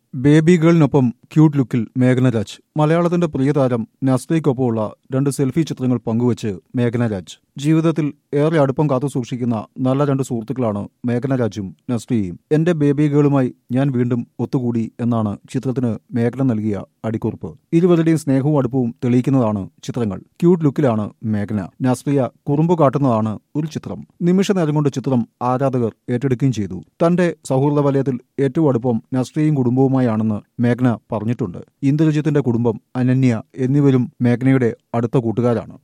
baby ഗേളിനൊപ്പം cute ലുക്കിൽ മേഘന രാജ് മലയാളത്തിന്റെ പ്രിയതാരം നസ്രിക്കൊപ്പമുള്ള രണ്ട് സെൽഫി ചിത്രങ്ങൾ പങ്കുവച്ച് മേഘന രാജ് ജീവിതത്തിൽ ഏറെ അടുപ്പം കാത്തു സൂക്ഷിക്കുന്ന നല്ല രണ്ട് സുഹൃത്തുക്കളാണ് മേഘന രാജും നസ്രിയയും എന്റെ ബേബി ഗേളുമായി ഞാൻ വീണ്ടും ഒത്തുകൂടി എന്നാണ് ചിത്രത്തിന് മേഘന നൽകിയ അടിക്കുറിപ്പ് ഇരുവരുടെയും സ്നേഹവും അടുപ്പവും തെളിയിക്കുന്നതാണ് ചിത്രങ്ങൾ ക്യൂട്ട് ലുക്കിലാണ് മേഘന നസ്രിയ കുറുമ്പ് കാട്ടുന്നതാണ് ഒരു ചിത്രം നിമിഷ നേരം കൊണ്ട് ചിത്രം ആരാധകർ ഏറ്റെടുക്കുകയും ചെയ്തു തന്റെ സൗഹൃദ വലയത്തിൽ ഏറ്റവും അടുപ്പം നസ്രിയയും കുടുംബവുമായാണെന്ന് മേഘന പറഞ്ഞിട്ടുണ്ട് ഇന്ദ്രജിത്തിന്റെ കുടുംബം അനന്യ എന്നിവരും മേഘനയുടെ അടുത്ത കൂട്ടുകാരാണ്